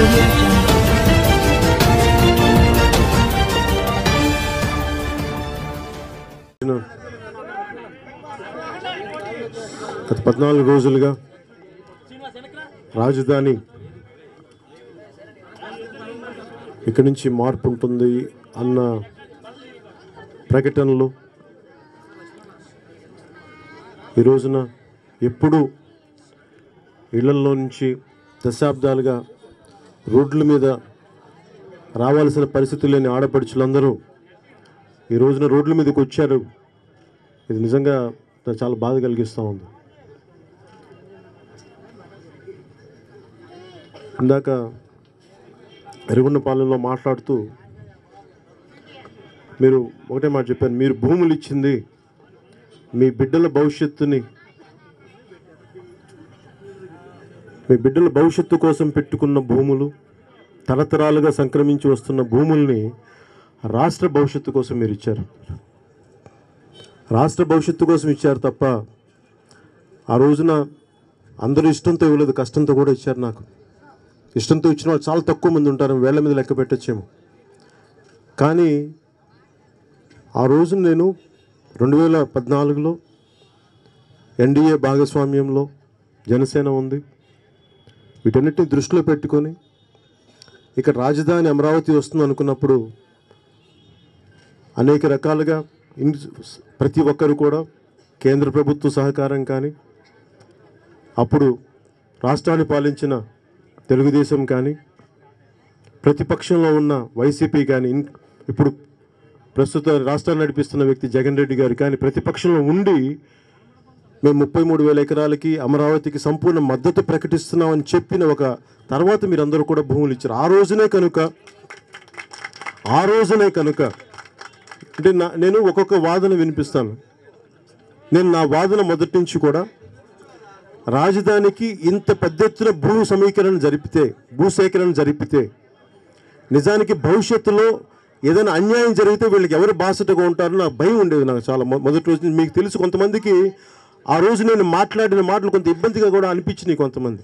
audio jungle. గత పద్నాలుగు రోజులుగా రాజధాని ఇక్కడి నుంచి మార్పు ఉంటుంది అన్న ప్రకటనలు ఈ రోజున ఎప్పుడు ఇళ్లల్లో నుంచి దశాబ్దాలుగా రోడ్ల మీద రావాల్సిన పరిస్థితులు లేని ఆడపడుచులందరూ ఈ రోజున రోడ్ల మీదకి వచ్చారు ఇది నిజంగా నాకు చాలా బాధ కలిగిస్తూ ఉంది ఇందాక ఎరుగుండపాలెంలో మాట్లాడుతూ మీరు ఒకటే మాట చెప్పారు మీరు భూములు ఇచ్చింది మీ బిడ్డల భవిష్యత్తుని మీ బిడ్డల భవిష్యత్తు కోసం పెట్టుకున్న భూములు తరతరాలుగా సంక్రమించి వస్తున్న భూముల్ని రాష్ట్ర భవిష్యత్తు కోసం మీరు ఇచ్చారు రాష్ట్ర భవిష్యత్తు కోసం ఇచ్చారు తప్ప ఆ రోజున అందరూ ఇష్టంతో ఇవ్వలేదు కష్టంతో కూడా ఇచ్చారు నాకు ఇష్టంతో ఇచ్చిన వాళ్ళు చాలా తక్కువ మంది ఉంటారు వేళ్ల మీద లెక్క పెట్టచ్చేమో కానీ ఆ రోజు నేను రెండు వేల పద్నాలుగులో ఎన్డీఏ భాగస్వామ్యంలో జనసేన ఉంది వీటన్నిటిని దృష్టిలో పెట్టుకొని ఇక్కడ రాజధాని అమరావతి వస్తుంది అనుకున్నప్పుడు అనేక రకాలుగా ఇన్- ప్రతి ఒక్కరు కూడా కేంద్ర ప్రభుత్వ సహకారం కానీ అప్పుడు రాష్ట్రాన్ని పాలించిన తెలుగుదేశం కానీ ప్రతిపక్షంలో ఉన్న వైసీపీ కానీ ఇన్- ఇప్పుడు ప్రస్తుత రాష్ట్రాన్ని నడిపిస్తున్న వ్యక్తి జగన్ రెడ్డి గారు కానీ ప్రతిపక్షంలో ఉండి మేము ముప్పై మూడు వేల ఎకరాలకి అమరావతికి సంపూర్ణ మద్దతు ప్రకటిస్తున్నామని చెప్పిన ఒక తర్వాత మీరందరూ కూడా భూములు ఇచ్చారు ఆ రోజునే కనుక ఆ రోజునే కనుక అంటే నా నేను ఒక్కొక్క వాదన వినిపిస్తాను నేను నా వాదన మొదటి నుంచి కూడా రాజధానికి ఇంత పెద్ద ఎత్తున భూ సమీకరణ జరిపితే భూసేకరణ జరిపితే నిజానికి భవిష్యత్తులో ఏదైనా అన్యాయం జరిగితే వీళ్ళకి ఎవరు బాసటగా ఉంటారో నాకు భయం ఉండేది నాకు చాలా మొ- మొదటి రోజు నుంచి మీకు తెలుసు కొంతమందికి ఆ రోజు నేను మాట్లాడిన మాటలు కొంత ఇబ్బందిగా కూడా అనిపించినాయి కొంతమంది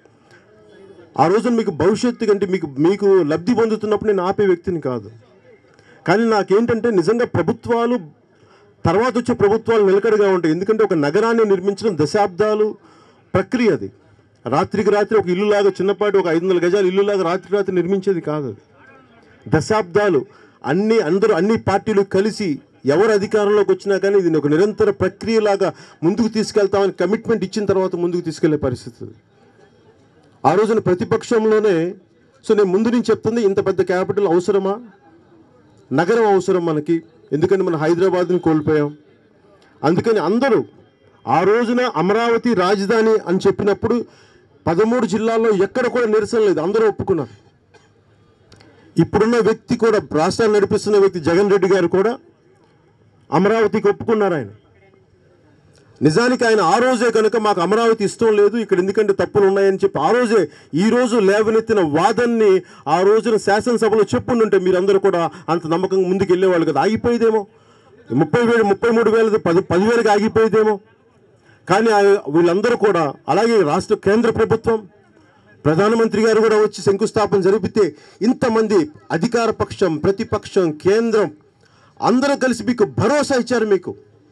ఆ రోజున మీకు భవిష్యత్తు కంటే మీకు మీకు లబ్ధి పొందుతున్నప్పుడు నేను ఆపే వ్యక్తిని కాదు కానీ నాకేంటంటే నిజంగా ప్రభుత్వాలు తర్వాత వచ్చే ప్రభుత్వాలు నిలకడగా ఉంటాయి ఎందుకంటే ఒక నగరాన్ని నిర్మించడం దశాబ్దాలు ప్రక్రియ అది రాత్రికి రాత్రి ఒక ఇల్లులాగా చిన్నపాటి ఒక ఐదు వందల గజాలు ఇల్లులాగా రాత్రి రాత్రి నిర్మించేది కాదు అది దశాబ్దాలు అన్ని అందరూ అన్ని పార్టీలు కలిసి ఎవరు అధికారంలోకి వచ్చినా కానీ ఇది ఒక నిరంతర ప్రక్రియలాగా ముందుకు తీసుకెళ్తామని కమిట్మెంట్ ఇచ్చిన తర్వాత ముందుకు తీసుకెళ్లే పరిస్థితి అది. ఆ రోజున ప్రతిపక్షంలోనే సో నేను ముందు నుంచి చెప్తుంది ఇంత పెద్ద క్యాపిటల్ అవసరమా నగరం అవసరం మనకి ఎందుకంటే మనం హైదరాబాద్ని కోల్పోయాం అందుకని అందరూ ఆ రోజున అమరావతి రాజధాని అని చెప్పినప్పుడు పదమూడు జిల్లాల్లో ఎక్కడ కూడా నిరసన లేదు అందరూ ఒప్పుకున్నారు ఇప్పుడున్న వ్యక్తి కూడా రాష్ట్రాన్ని నడిపిస్తున్న వ్యక్తి జగన్ రెడ్డి గారు కూడా అమరావతికి ఒప్పుకున్నారు ఆయన నిజానికి ఆయన ఆ రోజే కనుక మాకు అమరావతి ఇష్టం లేదు ఇక్కడ ఎందుకంటే తప్పులు ఉన్నాయని చెప్పి ఆ రోజే ఈ రోజు లేవనెత్తిన వాదన్ని ఆ రోజున శాసనసభలో చెప్పుండుంటే మీరందరూ కూడా అంత నమ్మకంగా ముందుకు వెళ్ళేవాళ్ళు కదా ఆగిపోయేదేమో ముప్పై వేలు ముప్పై మూడు వేలది పది పదివేలకు ఆగిపోయేదేమో కానీ ఆ- వీళ్ళందరూ కూడా అలాగే రాష్ట్ర కేంద్ర ప్రభుత్వం ప్రధానమంత్రి గారు కూడా వచ్చి శంకుస్థాపన జరిపితే ఇంతమంది అధికార పక్షం ప్రతిపక్షం కేంద్రం అందరూ కలిసి మీకు భరోసా ఇచ్చారు మీకు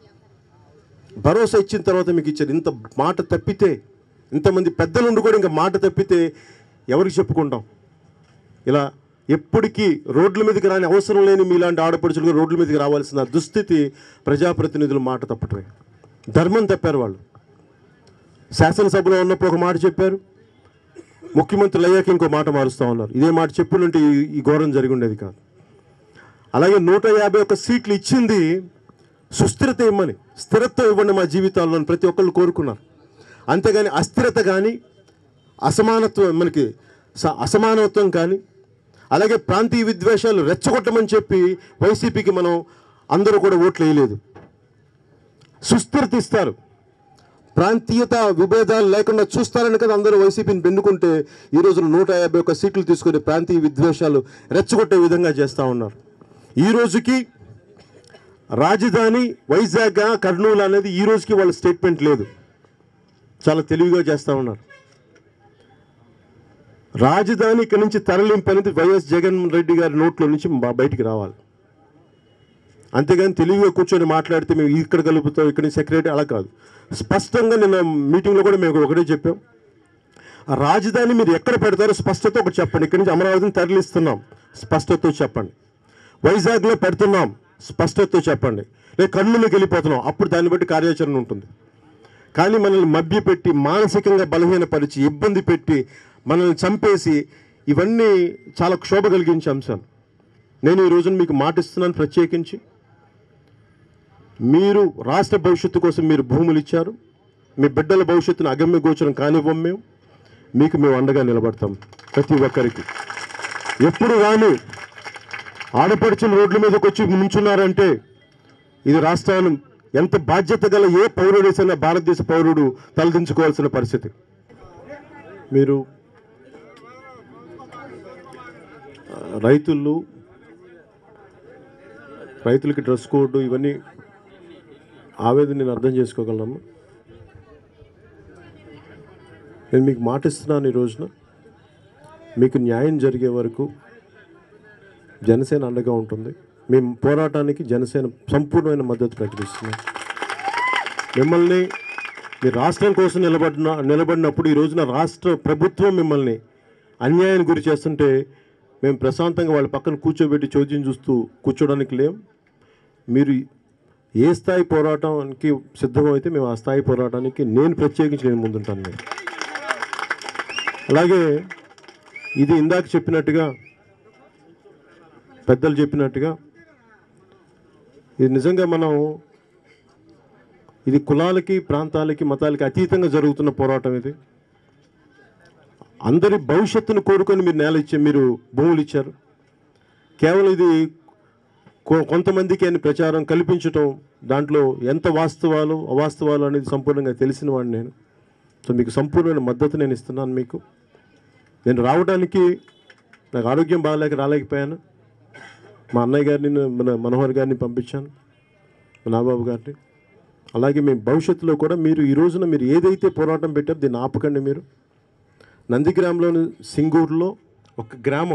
భరోసా ఇచ్చిన తర్వాత మీకు ఇచ్చారు ఇంత మాట తప్పితే ఇంతమంది పెద్దలుండి కూడా ఇంకా మాట తప్పితే ఎవరికి చెప్పుకుంటాం ఇలా ఎప్పటికీ రోడ్ల మీదకి రాని అవసరం లేని మీలాంటి ఆడపడుచులు రోడ్ల మీదకి రావాల్సిన దుస్థితి ప్రజాప్రతినిధుల మాట తప్పటమే ధర్మం తప్పారు వాళ్ళు శాసనసభలో ఉన్నప్పుడు ఒక మాట చెప్పారు ముఖ్యమంత్రులు అయ్యాక ఇంకో మాట మారుస్తూ ఉన్నారు ఇదే మాట చెప్పులుంటే ఈ- ఈ ఘోరం జరిగి ఉండేది కాదు అలాగే నూట యాభై ఒక్క సీట్లు ఇచ్చింది సుస్థిరత ఇవ్వమని స్థిరత్వం ఇవ్వండి మా జీవితాల్లో అని ప్రతి ఒక్కళ్ళు కోరుకున్నారు అంతేగాని అస్థిరత కానీ అసమానత్వం మనకి స- అసమానత్వం కానీ అలాగే ప్రాంతీయ విద్వేషాలు రెచ్చగొట్టమని చెప్పి వైసీపీకి మనం అందరూ కూడా ఓట్లు వేయలేదు సుస్థిరత ఇస్తారు ప్రాంతీయత విభేదాలు లేకుండా చూస్తారని కదా అందరూ వైసీపీని పెన్నుకుంటే ఈ రోజున నూట యాభై ఒక్క సీట్లు తీసుకొని ప్రాంతీయ విద్వేషాలు రెచ్చగొట్టే విధంగా చేస్తూ ఉన్నారు ఈ రోజుకి రాజధాని వైజాగ్ కర్నూలు అనేది ఈ రోజుకి వాళ్ళ స్టేట్మెంట్ లేదు చాలా తెలివిగా చేస్తూ ఉన్నారు రాజధాని ఇక్కడి నుంచి తరలింపు అనేది వైఎస్ జగన్ రెడ్డి గారి నోట్లో నుంచి బ- బయటికి రావాలి అంతేగాని తెలివిగా కూర్చొని మాట్లాడితే మేము ఇక్కడ కలుపుతాం ఇక్కడ సెక్రటరీ అలా కాదు స్పష్టంగా నిన్న మీటింగ్లో కూడా మేము ఒకటే చెప్పాం ఆ రాజధాని మీరు ఎక్కడ పెడతారో స్పష్టత ఒకటి చెప్పండి ఇక్కడి నుంచి అమరావతిని తరలిస్తున్నాం స్పష్టతతో చెప్పండి వైజాగ్లో పెడుతున్నాం స్పష్టతతో చెప్పండి లేదా కర్నూలుకి వెళ్ళిపోతున్నాం అప్పుడు దాన్ని బట్టి కార్యాచరణ ఉంటుంది కానీ మనల్ని మభ్యపెట్టి మానసికంగా బలహీనపరిచి ఇబ్బంది పెట్టి మనల్ని చంపేసి ఇవన్నీ చాలా క్షోభ కలిగించే అంశాలు నేను ఈ రోజున మీకు మాటిస్తున్నాను ప్రత్యేకించి మీరు రాష్ట్ర భవిష్యత్తు కోసం మీరు భూములు ఇచ్చారు మీ బిడ్డల భవిష్యత్తును అగమ్య గోచరం కానివ్వం మేము మీకు మేము అండగా నిలబడతాం ప్రతి ఒక్కరికి ఎప్పుడు కానీ ఆడపడుచుల రోడ్ల మీదకి వచ్చి నుంచున్నారంటే ఇది రాష్ట్రాన్ని ఎంత బాధ్యత గల ఏ పౌరుడైనా భారతదేశ పౌరుడు తలదించుకోవాల్సిన పరిస్థితి మీరు ఆ, రైతులు రైతులకి డ్రెస్ కోడ్ ఇవన్నీ ఆవేదన నేను అర్థం చేసుకోగలను నేను మీకు మాటిస్తున్నాను ఈ రోజున మీకు న్యాయం జరిగే వరకు జనసేన అండగా ఉంటుంది మేము పోరాటానికి జనసేన సంపూర్ణమైన మద్దతు ప్రకటిస్తున్నాం మిమ్మల్ని మీ రాష్ట్రం కోసం నిలబడిన నిలబడినప్పుడు ఈ రోజున రాష్ట్ర ప్రభుత్వం మిమ్మల్ని అన్యాయానికి గురి చేస్తుంటే మేము ప్రశాంతంగా వాళ్ళ పక్కన కూర్చోబెట్టి చోద్యం చూస్తూ కూర్చోడానికి లేం మీరు ఏ స్థాయి పోరాటానికి సిద్ధమైతే మేము ఆ స్థాయి పోరాటానికి నేను ప్రత్యేకించి నేను ముందుంటాను నేను అలాగే ఇది ఇందాక చెప్పినట్టుగా పెద్దలు చెప్పినట్టుగా ఇది నిజంగా మనం ఇది కులాలకి ప్రాంతాలకి మతాలకి అతీతంగా జరుగుతున్న పోరాటం ఇది అందరి భవిష్యత్తును కోరుకొని మీరు నేల ఇచ్చే మీరు భూములు ఇచ్చారు కేవలం ఇది కొ- కొంతమందికి అని ప్రచారం కల్పించటం దాంట్లో ఎంత వాస్తవాలు అవాస్తవాలు అనేది సంపూర్ణంగా తెలిసిన వాడిని నేను సో మీకు సంపూర్ణమైన మద్దతు నేను ఇస్తున్నాను మీకు నేను రావడానికి నాకు ఆరోగ్యం బాగాలేక రాలేకపోయాను మా అన్నయ్య గారిని మన మనోహర్ గారిని పంపించాను మా నాబాబు గారిని అలాగే మేము భవిష్యత్తులో కూడా మీరు ఈ రోజున మీరు ఏదైతే పోరాటం పెట్టారో దీన్ని ఆపకండి మీరు నందిగ్రామంలోని సింగూరులో ఒక గ్రామం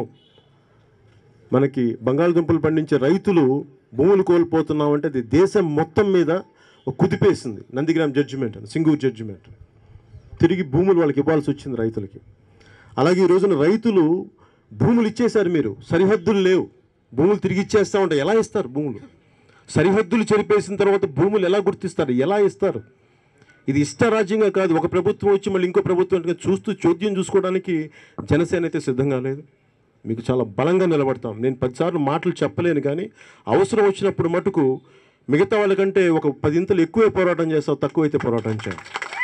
మనకి బంగాళదుంపలు పండించే రైతులు భూములు కోల్పోతున్నామంటే అది దేశం మొత్తం మీద ఒక కుదిపేసింది నందిగ్రామ్ జడ్జిమెంట్ అని సింగూరు జడ్జిమెంట్ తిరిగి భూములు వాళ్ళకి ఇవ్వాల్సి వచ్చింది రైతులకి అలాగే ఈ రోజున రైతులు భూములు ఇచ్చేశారు మీరు సరిహద్దులు లేవు భూములు తిరిగి ఇచ్చేస్తా ఉంటే ఎలా ఇస్తారు భూములు సరిహద్దులు చెరిపేసిన తర్వాత భూములు ఎలా గుర్తిస్తారు ఎలా ఇస్తారు ఇది ఇష్టరాజ్యంగా కాదు ఒక ప్రభుత్వం వచ్చి మళ్ళీ ఇంకో ప్రభుత్వం అంటే చూస్తూ చోద్యం చూసుకోవడానికి జనసేన అయితే సిద్ధంగా లేదు మీకు చాలా బలంగా నిలబడతాం నేను పదిసార్లు మాటలు చెప్పలేను కానీ అవసరం వచ్చినప్పుడు మటుకు మిగతా వాళ్ళకంటే ఒక పదింతలు ఎక్కువే పోరాటం చేస్తావు తక్కువైతే పోరాటం చేయాలి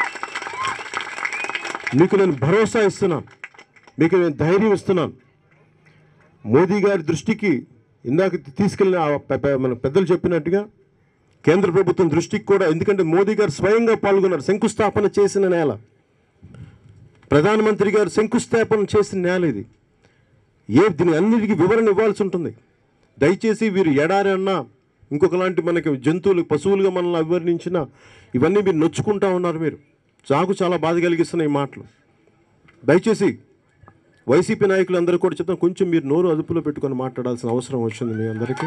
మీకు నేను భరోసా ఇస్తున్నాను మీకు నేను ధైర్యం ఇస్తున్నాను మోదీ గారి దృష్టికి ఇందాక తీసుకెళ్ళిన ఆ పె- పె- మన పెద్దలు చెప్పినట్టుగా కేంద్ర ప్రభుత్వం దృష్టికి కూడా ఎందుకంటే మోదీ గారు స్వయంగా పాల్గొన్నారు శంకుస్థాపన చేసిన నేల ప్రధానమంత్రి గారు శంకుస్థాపన చేసిన నేల ఇది ఏ దీని అన్నిటికీ వివరణ ఇవ్వాల్సి ఉంటుంది దయచేసి వీరు ఎడారి అన్నా ఇంకొకలాంటి మనకి జంతువులు పశువులుగా మనల్ని అభివర్ణించిన ఇవన్నీ మీరు నొచ్చుకుంటా ఉన్నారు మీరు నాకు చాలా బాధ కలిగిస్తున్న ఈ మాటలు దయచేసి వైసీపీ నాయకులు అందరూ కూడా చెప్తాం కొంచెం మీరు నోరు అదుపులో పెట్టుకొని మాట్లాడాల్సిన అవసరం వచ్చింది మీ అందరికీ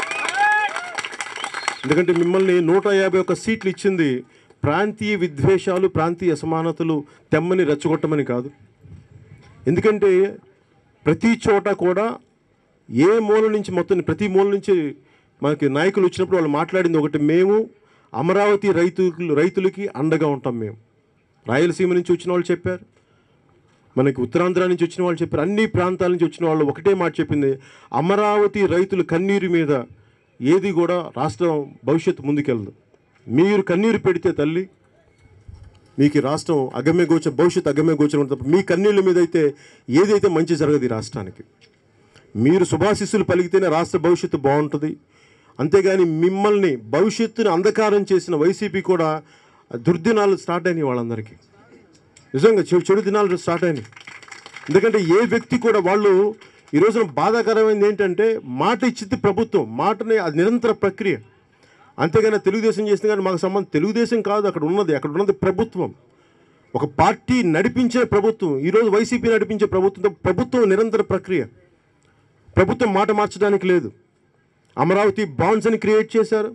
ఎందుకంటే మిమ్మల్ని నూట యాభై ఒక్క సీట్లు ఇచ్చింది ప్రాంతీయ విద్వేషాలు ప్రాంతీయ అసమానతలు తెమ్మని రెచ్చగొట్టమని కాదు ఎందుకంటే ప్రతి చోట కూడా ఏ మూల నుంచి మొత్తం ప్రతి మూల నుంచి మనకి నాయకులు వచ్చినప్పుడు వాళ్ళు మాట్లాడింది ఒకటి మేము అమరావతి రైతులు రైతులకి అండగా ఉంటాం మేము రాయలసీమ నుంచి వచ్చిన వాళ్ళు చెప్పారు మనకి ఉత్తరాంధ్ర నుంచి వచ్చిన వాళ్ళు చెప్పారు అన్ని ప్రాంతాల నుంచి వచ్చిన వాళ్ళు ఒకటే మాట చెప్పింది అమరావతి రైతుల కన్నీరు మీద ఏది కూడా రాష్ట్రం భవిష్యత్తు ముందుకెళ్ళదు మీరు కన్నీరు పెడితే తల్లి మీకు ఈ రాష్ట్రం అగమ్య గోచ భవిష్యత్తు అగమ్య గోచరం ఉంటుంది తప్ప మీ కన్నీళ్ళ మీద అయితే ఏదైతే మంచి జరగదు ఈ రాష్ట్రానికి మీరు శుభాశిస్సులు పలికితేనే రాష్ట్ర భవిష్యత్తు బాగుంటుంది అంతేగాని మిమ్మల్ని భవిష్యత్తుని అంధకారం చేసిన వైసీపీ కూడా దుర్దినాలు స్టార్ట్ అయినాయి వాళ్ళందరికీ నిజంగా చెడు చెడు దినాలు స్టార్ట్ అయినాయి ఎందుకంటే ఏ వ్యక్తి కూడా వాళ్ళు ఈ రోజున బాధాకరమైనది ఏంటంటే మాట ఇచ్చింది ప్రభుత్వం మాటని అది నిరంతర ప్రక్రియ అంతేగాని తెలుగుదేశం చేసింది కానీ మాకు సంబంధం తెలుగుదేశం కాదు అక్కడ ఉన్నది అక్కడ ఉన్నది ప్రభుత్వం ఒక పార్టీ నడిపించే ప్రభుత్వం ఈరోజు వైసీపీ నడిపించే ప్రభుత్వంతో ప్రభుత్వం నిరంతర ప్రక్రియ ప్రభుత్వం మాట మార్చడానికి లేదు అమరావతి బాండ్స్ అని క్రియేట్ చేశారు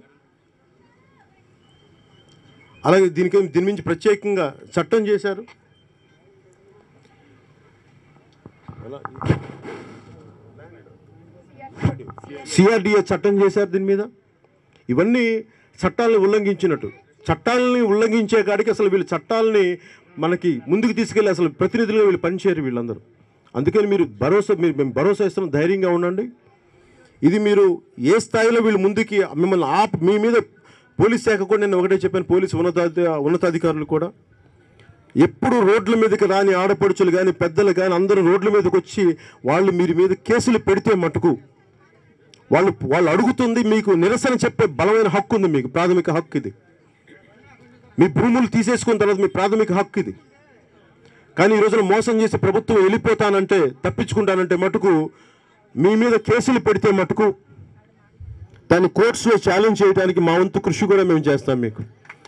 అలాగే దీనికి దీని నుంచి ప్రత్యేకంగా చట్టం చేశారు సిఆర్డిఏ చట్టం చేశారు దీని మీద ఇవన్నీ చట్టాలను ఉల్లంఘించినట్టు చట్టాలని ఉల్లంఘించే కాడికి అసలు వీళ్ళు చట్టాలని మనకి ముందుకు తీసుకెళ్ళి అసలు ప్రతినిధులుగా వీళ్ళు పనిచేయరు వీళ్ళందరూ అందుకని మీరు భరోసా మీరు మేము భరోసా ఇస్తున్నాం ధైర్యంగా ఉండండి ఇది మీరు ఏ స్థాయిలో వీళ్ళు ముందుకి మిమ్మల్ని ఆప్ మీ మీద పోలీస్ శాఖ కూడా నేను ఒకటే చెప్పాను పోలీసు ఉన్నతాధి ఉన్నతాధికారులు కూడా ఎప్పుడు రోడ్ల మీదకి రాని ఆడపడుచులు కానీ పెద్దలు కానీ అందరూ రోడ్ల మీదకి వచ్చి వాళ్ళు మీరు మీద కేసులు పెడితే మటుకు వాళ్ళు వాళ్ళు అడుగుతుంది మీకు నిరసన చెప్పే బలమైన హక్కు ఉంది మీకు ప్రాథమిక హక్కు ఇది మీ భూములు తీసేసుకున్న తర్వాత మీ ప్రాథమిక హక్కు ఇది కానీ ఈ రోజున మోసం చేసి ప్రభుత్వం వెళ్ళిపోతానంటే తప్పించుకుంటానంటే మటుకు మీ మీద కేసులు పెడితే మటుకు దాన్ని కోర్ట్స్లో ఛాలెంజ్ చేయడానికి మా వంతు కృషి కూడా మేము చేస్తాం మీకు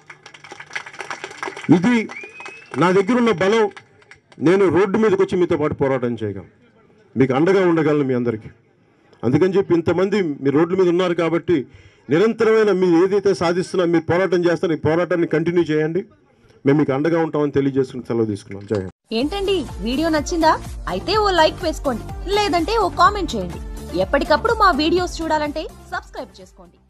ఇది నా దగ్గర ఉన్న బలం నేను రోడ్డు మీదకి వచ్చి మీతో పాటు పోరాటం చేయగలను మీకు అండగా ఉండగలను మీ అందరికీ అందుకని చెప్పి ఇంతమంది మీ రోడ్ల మీద ఉన్నారు కాబట్టి నిరంతరమైన మీరు ఏదైతే సాధిస్తున్నా మీరు పోరాటం చేస్తారో ఈ పోరాటాన్ని కంటిన్యూ చేయండి మేము మీకు అండగా ఉంటామని తెలియజేసుకుని సెలవు తీసుకున్నాం జై హింద్. ఏంటండి వీడియో నచ్చిందా అయితే ఓ లైక్ వేసుకోండి లేదంటే ఓ కామెంట్ చేయండి ఎప్పటికప్పుడు మా వీడియోస్ చూడాలంటే సబ్స్క్రైబ్ చేసుకోండి